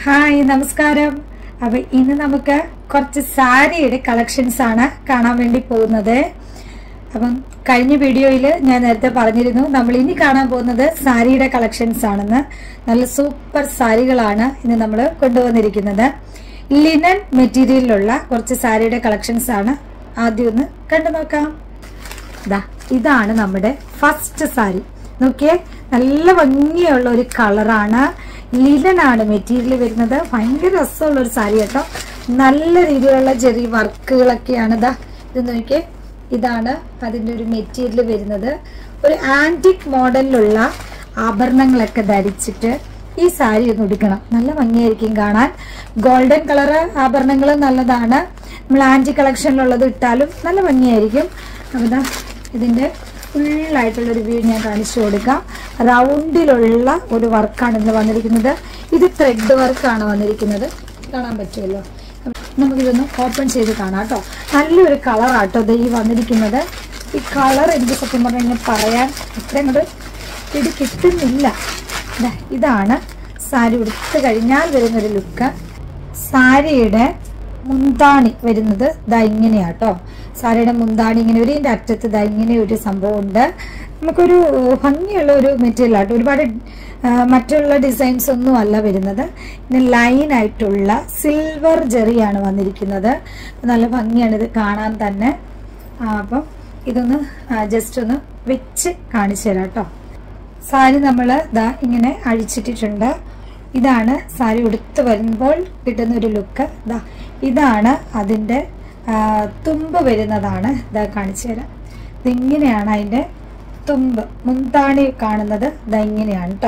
hi നമസ്കാരം അപ്പൊ ഇന്ന് നമുക്ക് കുറച്ച് സാരിയുടെ കളക്ഷൻസ് ആണ് കാണാൻ വേണ്ടി പോകുന്നത് അപ്പം കഴിഞ്ഞ വീഡിയോയിൽ ഞാൻ നേരത്തെ പറഞ്ഞിരുന്നു നമ്മൾ ഇനി കാണാൻ പോകുന്നത് സാരിയുടെ കളക്ഷൻസ് ആണെന്ന് നല്ല സൂപ്പർ സാരികളാണ് ഇന്ന് നമ്മൾ കൊണ്ടുവന്നിരിക്കുന്നത് ലിനൻ മെറ്റീരിയലിലുള്ള കുറച്ച് സാരിയുടെ കളക്ഷൻസ് ആണ് ആദ്യം ഒന്ന് കണ്ടു നോക്കാം ദാ ഇതാണ് നമ്മുടെ ഫസ്റ്റ് സാരി നോക്കിയേ നല്ല ഭംഗിയുള്ള ഒരു കളറാണ് ലിനനാണ് മെറ്റീരിയൽ വരുന്നത് ഭയങ്കര രസമുള്ള ഒരു സാരി കേട്ടോ നല്ല രീതിയിലുള്ള ചെറിയ വർക്കുകളൊക്കെയാണ് ഇതാ ഇത് നോക്കിയേ ഇതാണ് അതിൻ്റെ ഒരു മെറ്റീരിയൽ വരുന്നത് ഒരു ആന്റിക് മോഡലിലുള്ള ആഭരണങ്ങളൊക്കെ ധരിച്ചിട്ട് ഈ സാരി ഒന്ന് ഉടുക്കണം നല്ല ഭംഗിയായിരിക്കും കാണാൻ ഗോൾഡൻ കളർ ആഭരണങ്ങൾ നല്ലതാണ് നമ്മൾ ആന്റി കളക്ഷനിലുള്ളത് ഇട്ടാലും നല്ല ഭംഗിയായിരിക്കും അപ്പോൾ ഇതാ ഇതിൻ്റെ ഫുള്ളായിട്ടുള്ളൊരു വ്യൂ ഞാൻ കാണിച്ചു കൊടുക്കാം റൗണ്ടിലുള്ള ഒരു വർക്കാണ് ഇന്ന് വന്നിരിക്കുന്നത് ഇത് ത്രെഡ് വർക്കാണ് വന്നിരിക്കുന്നത് കാണാൻ പറ്റുമല്ലോ നമുക്കിതൊന്ന് ഓപ്പൺ ചെയ്ത് കാണാം കേട്ടോ നല്ലൊരു കളറാട്ടോ ഇത് ഈ വന്നിരിക്കുന്നത് ഈ കളർ എനിക്ക് സത്യം പറഞ്ഞാൽ ഇങ്ങനെ പറയാൻ ഇത്ര അങ്ങോട്ട് പിടി കിട്ടുന്നില്ല ദാ ഇതാണ് സാരി ഉടുത്ത് കഴിഞ്ഞാൽ വരുന്നൊരു ലുക്ക് സാരിയുടെ മുന്താണി വരുന്നത് ദാ ഇങ്ങനെയാട്ടോ സാരിയുടെ മുന്താണി ഇങ്ങനെ ഒരു ഇതിൻ്റെ അറ്റത്ത് ദാ ഇങ്ങനെ ഒരു സംഭവം ഉണ്ട് നമുക്കൊരു ഭംഗിയുള്ള ഒരു മെറ്റീരിയൽ ആട്ടോ ഒരുപാട് ആ, മറ്റുള്ള ഡിസൈൻസ് ഒന്നും അല്ല വരുന്നത് പിന്നെ ലൈൻ ആയിട്ടുള്ള സിൽവർ ജെറിയാണ് വന്നിരിക്കുന്നത് നല്ല ഭംഗിയാണ് ഇത് കാണാൻ തന്നെ ആ, അപ്പം ഇതൊന്ന് ജസ്റ്റ് ഒന്ന് വെച്ച് കാണിച്ചു തരാം കേട്ടോ സാരി നമ്മൾ ദാ ഇങ്ങനെ അഴിച്ചിട്ടിട്ടുണ്ട് ഇതാണ് സാരി ഉടുത്ത് വരുമ്പോൾ കിട്ടുന്ന ഒരു ലുക്ക് ദാ ഇതാണ് അതിൻ്റെ ആ, തുമ്പ് വരുന്നതാണ് ഇതാ കാണിച്ചു തരാം ഇതിങ്ങനെയാണ് അതിൻ്റെ തുമ്പ് മുന്താണി കാണുന്നത് ഇതാ ഇങ്ങനെയാണ് കേട്ടോ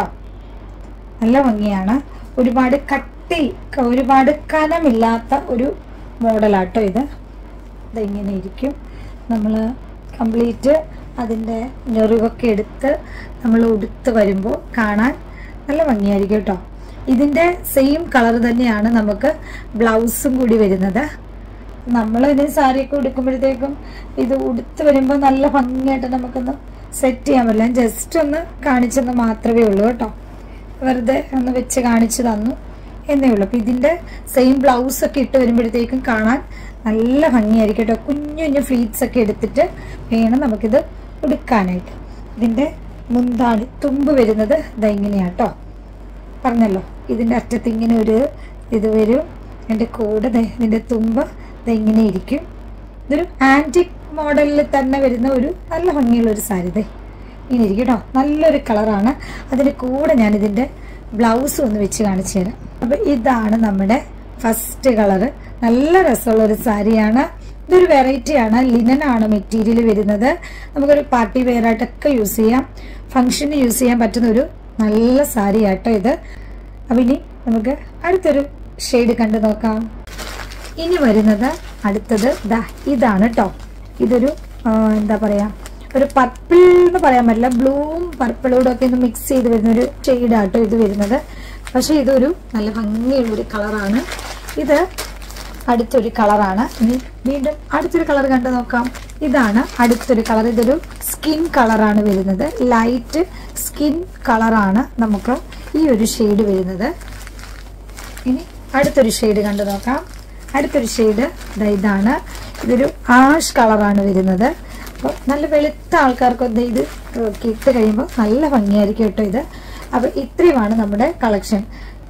നല്ല ഭംഗിയാണ് ഒരുപാട് കട്ടി ക- ഒരുപാട് കനമില്ലാത്ത ഒരു മോഡലാട്ടോ ഇത് ഇതിങ്ങനെ ഇരിക്കും നമ്മൾ കംപ്ലീറ്റ് അതിൻ്റെ ഞെറിവൊക്കെ എടുത്ത് നമ്മൾ ഉടുത്ത് വരുമ്പോൾ കാണാൻ നല്ല ഭംഗിയായിരിക്കും കേട്ടോ ഇതിൻ്റെ സെയിം കളർ തന്നെയാണ് നമുക്ക് ബ്ലൗസും കൂടി വരുന്നത് നമ്മൾ ഇനി സാരിയൊക്കെ ഉടുക്കുമ്പോഴത്തേക്കും ഇത് ഉടുത്ത് വരുമ്പോൾ നല്ല ഭംഗിയായിട്ട് നമുക്കൊന്ന് സെറ്റ് ചെയ്യാൻ പറ്റില്ല ജസ്റ്റ് ഒന്ന് കാണിച്ചെന്ന് മാത്രമേ ഉള്ളൂ കേട്ടോ വെറുതെ ഒന്ന് വെച്ച് കാണിച്ചു തന്നു എന്നേ ഉള്ളൂ അപ്പം ഇതിൻ്റെ സെയിം ബ്ലൗസ് ഒക്കെ ഇട്ട് വരുമ്പോഴത്തേക്കും കാണാൻ നല്ല ഭംഗിയായിരിക്കും കേട്ടോ കുഞ്ഞു കുഞ്ഞു ഫ്ലീറ്റ്സ് ഒക്കെ എടുത്തിട്ട് വേണം നമുക്കിത് ഉടുക്കാനായിട്ട് ഇതിൻ്റെ മുന്താണി തുമ്പ് വരുന്നത് ഇതാ ഇങ്ങനെയാണ് കേട്ടോ പറഞ്ഞല്ലോ ഇതിൻ്റെ അറ്റത്ത് ഇങ്ങനെ ഒരു ഇത് വരും എൻ്റെ കൂടെ ദേ ഇതിൻ്റെ തുമ്പ് ദേ ഇങ്ങനെ ഇരിക്കും ഇതൊരു ആൻറ്റിക് മോഡലിൽ തന്നെ വരുന്ന ഒരു നല്ല ഭംഗിയുള്ള ഒരു സാരി ദേ ഇങ്ങനെ ഇരിക്കും കേട്ടോ നല്ലൊരു കളറാണ് അതിൻ്റെ കൂടെ ഞാൻ ഇതിൻ്റെ ബ്ലൗസ് ഒന്ന് വെച്ച് കാണിച്ചു തരാം അപ്പം ഇതാണ് നമ്മുടെ ഫസ്റ്റ് കളറ് നല്ല രസമുള്ള ഒരു സാരിയാണ് ഇതൊരു വെറൈറ്റിയാണ് ലിനനാണ് മെറ്റീരിയൽ വരുന്നത് നമുക്കൊരു പാർട്ടി വെയർ ആയിട്ടൊക്കെ യൂസ് ചെയ്യാം ഫംഗ്ഷന് യൂസ് ചെയ്യാൻ പറ്റുന്ന ഒരു നല്ല സാരി ആട്ടോ ഇത് അപ്പം ഇനി നമുക്ക് അടുത്തൊരു ഷെയ്ഡ് കണ്ടു നോക്കാം ഇനി വരുന്നത് അടുത്തത് ദാ ഇതാണ് കേട്ടോ ഇതൊരു ആ, എന്താ പറയാ ഒരു പർപ്പിൾ എന്ന് പറയാൻ പറ്റില്ല ബ്ലൂവും പർപ്പിളോടും ഒക്കെ ഒന്ന് മിക്സ് ചെയ്ത് വരുന്ന ഒരു ഷെയ്ഡാട്ടോ ഇത് വരുന്നത് പക്ഷെ ഇതൊരു നല്ല ഭംഗിയുള്ള ഒരു കളറാണ് ഇത് അടുത്തൊരു കളറാണ് ഇനി വീണ്ടും അടുത്തൊരു കളർ കണ്ടു നോക്കാം ഇതാണ് അടുത്തൊരു കളർ ഇതൊരു സ്കിൻ കളറാണ് വരുന്നത് ലൈറ്റ് സ്കിൻ കളറാണ് നമുക്ക് ഈ ഒരു ഷെയ്ഡ് വരുന്നത് ഇനി അടുത്തൊരു ഷെയ്ഡ് കണ്ടു നോക്കാം അടുത്തൊരു ഷെയ്ഡ് ഇതാണ് ഇതൊരു ആഷ് കളറാണ് വരുന്നത് അപ്പോൾ നല്ല വെളുത്ത ആൾക്കാർക്കൊക്കെ ഇത് ഇട്ട് കഴിയുമ്പോൾ നല്ല ഭംഗിയായിരിക്കും കേട്ടോ ഇത് അപ്പോൾ ഇത്രയുമാണ് നമ്മുടെ കളക്ഷൻ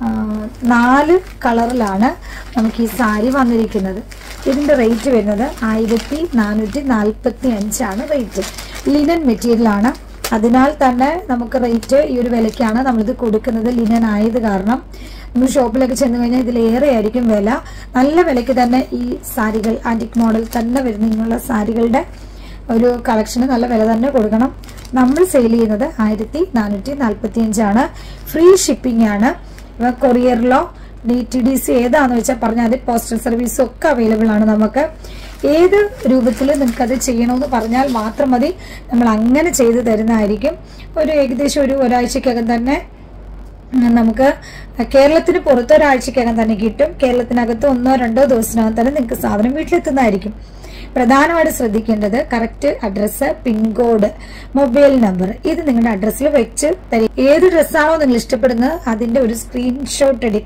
നാല് കളറിലാണ് നമുക്ക് ഈ സാരി വന്നിരിക്കുന്നത് ഇതിൻ്റെ റേറ്റ് വരുന്നത് ആയിരത്തി നാനൂറ്റി നാൽപ്പത്തി അഞ്ചാണ് റേറ്റ് ലിനൻ മെറ്റീരിയലാണ് അതിനാൽ തന്നെ നമുക്ക് റേറ്റ് ഈ ഒരു വിലയ്ക്കാണ് നമ്മളിത് കൊടുക്കുന്നത് ലിനൻ ആയത് കാരണം നമ്മൾ ഷോപ്പിലൊക്കെ ചെന്ന് കഴിഞ്ഞാൽ ഇതിലേറെ ആയിരിക്കും വില നല്ല വിലയ്ക്ക് തന്നെ ഈ സാരികൾ ആൻറ്റിക് മോഡൽ തന്നെ വരുന്ന ഇങ്ങനെയുള്ള സാരികളുടെ ഒരു കളക്ഷന് നല്ല വില തന്നെ കൊടുക്കണം നമ്മൾ സെയിൽ ചെയ്യുന്നത് ആയിരത്തി നാനൂറ്റി നാൽപ്പത്തി അഞ്ചാണ് ഫ്രീ ഷിപ്പിംഗ് ആണ് ഇപ്പൊ കൊറിയറിലോ ഡി ടി ഡി സി ഏതാന്ന് വെച്ചാൽ പറഞ്ഞാൽ അത് പോസ്റ്റൽ സർവീസും ഒക്കെ അവൈലബിൾ ആണ് നമുക്ക് ഏത് രൂപത്തിൽ നിങ്ങൾക്ക് അത് ചെയ്യണമെന്ന് പറഞ്ഞാൽ മാത്രം മതി നമ്മൾ അങ്ങനെ ചെയ്തു തരുന്നതായിരിക്കും ഒരു ഏകദേശം ഒരു ഒരാഴ്ചക്കകം തന്നെ ഉം, നമുക്ക് കേരളത്തിന് പുറത്ത് ഒരാഴ്ചക്കകം തന്നെ കിട്ടും കേരളത്തിനകത്ത് ഒന്നോ രണ്ടോ ദിവസത്തിനകം തന്നെ നിങ്ങൾക്ക് സാധനം വീട്ടിലെത്തുന്നതായിരിക്കും പ്രധാനമായിട്ട് ശ്രദ്ധിക്കേണ്ടത് correct address pin code mobile number ഇത് നിങ്ങളുടെ അഡ്രസ്സിൽ വെച്ച് തരിക ഏത് ഡ്രസ്സാണോ നിങ്ങൾ ഇഷ്ടപ്പെടുന്നത് അതിന്റെ ഒരു സ്ക്രീൻഷോട്ട് എടുക്കുക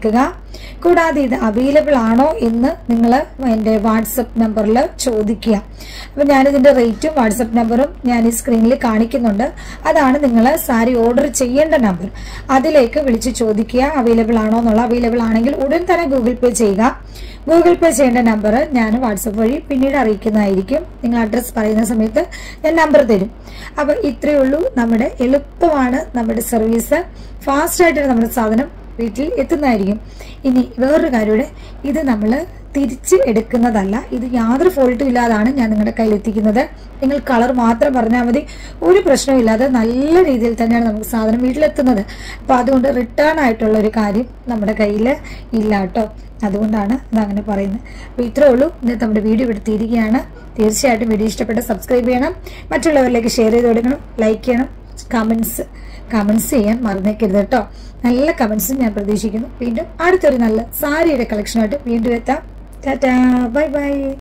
കൂടാതെ ഇത് അവൈലബിൾ ആണോ എന്ന് നിങ്ങൾ എൻ്റെ വാട്സപ്പ് നമ്പറിൽ ചോദിക്കുക അപ്പം ഞാനിതിൻ്റെ റേറ്റും വാട്സപ്പ് നമ്പറും ഞാൻ ഈ സ്ക്രീനിൽ കാണിക്കുന്നുണ്ട് അതാണ് നിങ്ങൾ സാരി ഓർഡർ ചെയ്യേണ്ട നമ്പർ അതിലേക്ക് വിളിച്ച് ചോദിക്കുക അവൈലബിൾ ആണോ എന്നുള്ള അവൈലബിൾ ആണെങ്കിൽ ഉടൻ തന്നെ ഗൂഗിൾ പേ ചെയ്യുക ഗൂഗിൾ പേ ചെയ്യേണ്ട നമ്പർ ഞാൻ വാട്സപ്പ് വഴി പിന്നീട് അറിയിക്കുന്നതായിരിക്കും നിങ്ങൾ അഡ്രസ്സ് പറയുന്ന സമയത്ത് ഞാൻ നമ്പർ തരും അപ്പോൾ ഇത്രയേ ഉള്ളൂ നമ്മുടെ എളുപ്പമാണ് നമ്മുടെ സർവീസ് ഫാസ്റ്റായിട്ട് നമ്മുടെ സാധനം വീട്ടിൽ എത്തുന്നതായിരിക്കും ഇനി വേറൊരു കാര്യയുടെ ഇത് നമ്മൾ തിരിച്ച് എടുക്കുന്നതല്ല ഇത് യാതൊരു ഫോൾട്ടും ഇല്ലാതാണ് ഞാൻ നിങ്ങളുടെ കയ്യിൽ എത്തിക്കുന്നത് നിങ്ങൾ കളർ മാത്രം പറഞ്ഞാൽ മതി ഒരു പ്രശ്നമില്ലാതെ നല്ല രീതിയിൽ തന്നെയാണ് നമുക്ക് സാധനം വീട്ടിലെത്തുന്നത് അപ്പോൾ അതുകൊണ്ട് റിട്ടേൺ ആയിട്ടുള്ള ഒരു കാര്യം നമ്മുടെ കയ്യിൽ ഇല്ല കേട്ടോ അതുകൊണ്ടാണ് അതങ്ങനെ പറയുന്നത് അപ്പോൾ ഇത്രേ ഉള്ളൂ ഇന്നത്തെ നമ്മുടെ വീഡിയോ ഇവിടെ തീരുകയാണ് തീർച്ചയായിട്ടും വീഡിയോ ഇഷ്ടപ്പെട്ട സബ്സ്ക്രൈബ് ചെയ്യണം മറ്റുള്ളവരിലേക്ക് ഷെയർ ചെയ്ത് കൊടുക്കണം ലൈക്ക് ചെയ്യണം കമൻസ് കമൻസ് ചെയ്യാൻ മറന്നേക്കരുത് കേട്ടോ നല്ല കമൻസും ഞാൻ പ്രതീക്ഷിക്കുന്നു വീണ്ടും അടുത്തൊരു നല്ല സാരിയുടെ കളക്ഷനായിട്ട് വീണ്ടും എത്താം ടാറ്റാ ബൈ ബൈ